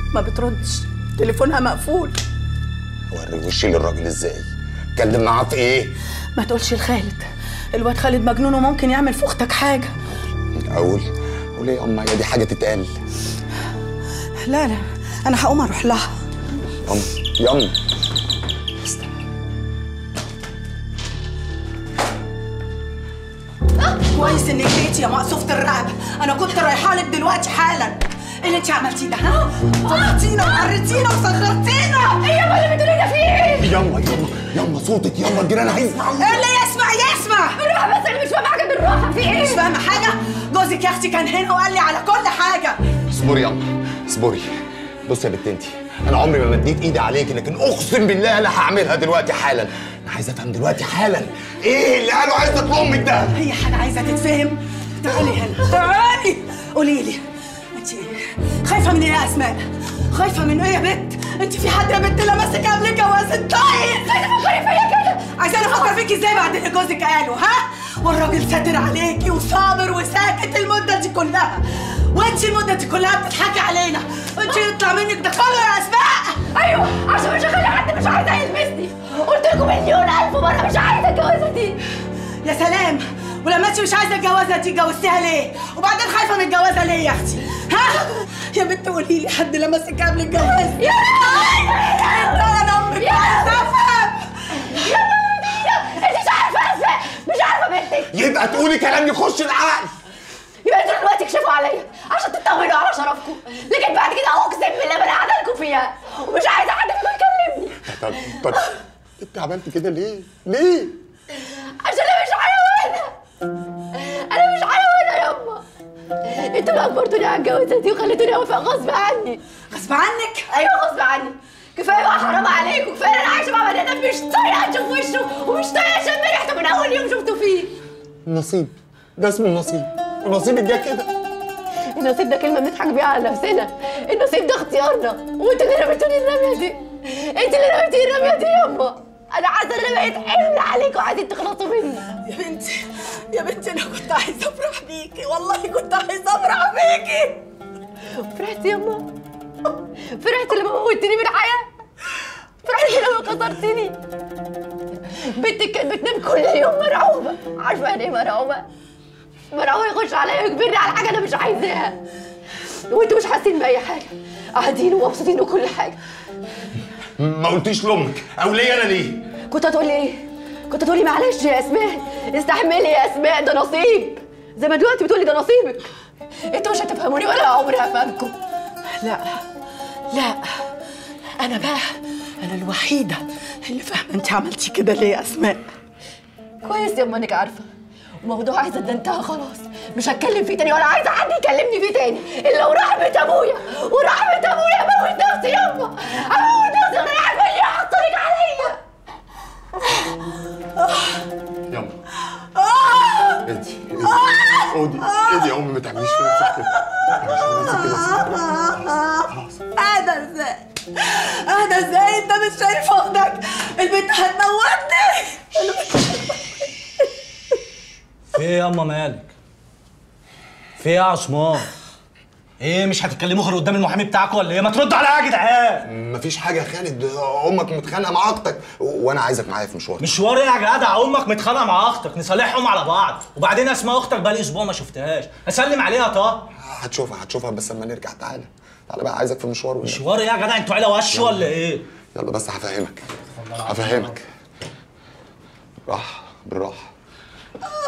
ما بتردش تليفونها مقفول وري وشي للراجل ازاي اتكلم معاه في ايه ما تقولش لخالد الواد خالد مجنون وممكن يعمل في اختك حاجه اقول قول ايه يا اما هي دي حاجه تتقال لا لا انا هقوم اروح لها يلا يلا كويس انك جيتي يا مقصوفة الرقبة انا كنت رايحة لك دلوقتي حالا ايه اللي انت عملتيه ده ها؟ فضحتينا وقرتينا وصغرتينا ايه يا اللي بتقولي ده في ايه؟ يلا يلا يلا صوتك يلا الجيران هيسمع ايه اللي يسمع يسمع بالراحة بس انا مش فاهمة حاجة بالراحة في ايه؟ مش فاهمة حاجة؟ جوزك يا اختي كان هنا وقال لي على كل حاجة اصبري يلا اصبري بصي يا بنت انتي انا عمري ما مديت ايدي عليكي لكن اقسم بالله انا هعملها دلوقتي حالا انا عايز افهم دلوقتي حالا ايه اللي قالوا عايزه لامك ده هي حاجة عايزة تتفهم تعالي هنا تعالي قولي لي انت خايفة من ايه يا اسماء؟ خايفة من ايه يا بنت؟ انت في حد يا بنت لمسك قبل جواز طيب عايزة تفكري فيا كده عايزة افكر فيكي ازاي بعد اللي جوزك قاله ها؟ والراجل ساتر عليكي وصابر وساكت المدة دي كلها وانت المدة دي كلها بتضحكي علينا وانت يطلع منك ده كله يا اسماء ايوه عشان مش هخلي حد مش عايزة يلمسني قلت لكم مليون الف مرة مش عايزة الجوازة دي يا سلام ولما انت مش عايزه الجوازه دي جوزتيها ليه؟ وبعدين خايفه من الجوازه ليه يا اختي؟ ها؟ يا بنت قولي لي حد لمسك قبل الجواز؟ يا انت انا امك عايزه افهم يا انت مش عارفة اسماء مش عارفة بنتك يبقى تقولي كلام يخش العقل يبقى انتوا دلوقتي اكشفوا عليا عشان تطمنوا على شرفكم لكن بعد كده اقسم بالله ما انا قاعده لكم فيها ومش عايزه حد فيكم يكلمني طب طب انت عملت كده ليه؟ ليه؟ عشان انا مش حيوانه انا مش حيوانه ياما انتوا اللي اجبرتوني على الجوازه دي وخليتوني اوافق غصب عني غصب عنك؟ ايوه غصب عني كفايه بقى حرام عليكم كفايه انا عايشه مع بني ادم مش طايقه اشوف وشه ومش طايقه اشم ريحته من اول يوم شفته فيه النصيب ده اسمه النصيب ونصيبك جه كده النصيب ده كلمه بنضحك بيها على نفسنا النصيب ده اختيارنا وانتوا اللي رميتوني الرميه دي انت اللي رميتي الرميه دي ياما انا حاسه ان انا بقيت حمل عليكم وعايزين تخلصوا مني يا بنتي يا بنتي انا كنت عايزه افرح بيكي والله كنت عايزه افرح بيكي فرحت ياما فرحت لما موتني من الحياه فرحت لما كسرتني بنتك كانت بتنام كل يوم مرعوبه عارفه يعني ايه مرعوبه مرعوبه يخش عليا ويجبرني على حاجه انا مش عايزاها وانتوا مش حاسين باي حاجه قاعدين ومبسوطين وكل حاجه ما قلتيش لامك او ليه انا ليه؟ كنت هتقولي ايه؟ كنت هتقولي معلش يا اسماء استحملي يا اسماء ده نصيب زي ما دلوقتي بتقولي ده نصيبك انتوا مش هتفهموني ولا عمري هفهمكم لا لا انا بقى انا الوحيده اللي فاهمه انت عملتي كده ليه يا اسماء كويس يا اما انك عارفه الموضوع عايزه ده انتهى خلاص مش هتكلم فيه تاني ولا عايزه حد يكلمني فيه تاني الا ورحمه ابويا ورحمه ابويا اموت نفسي يما اموت نفسي وانا عارفه اللي يحطلك عليا يلا اهدي اهدي اهدي يا امي ما تعمليش في نفسك كده ما تعمليش في نفسك كده اهدى ازاي اهدى ازاي انت مش شايف اختك البنت هتموتني في ايه ياما مالك؟ في ايه يا عثمان؟ ايه مش هتتكلموا غير قدام المحامي بتاعكم ولا ايه؟ ما تردوا عليا يا جدعان مفيش حاجه يا خالد امك متخانقه مع اختك و- وانا عايزك معايا في مشوار مشوار ايه يا جدع امك متخانقه مع اختك نصالحهم على بعض وبعدين اسماء اختك بقالي اسبوع ما شفتهاش اسلم عليها طه هتشوفها هتشوفها بس لما نرجع تعالى تعالى بقى عايزك في مشوار والنبي. مشوار ايه يا جدع انتوا عيله وش ولا ايه؟ يلا بس هفهمك هفهمك بالراحه بالراحه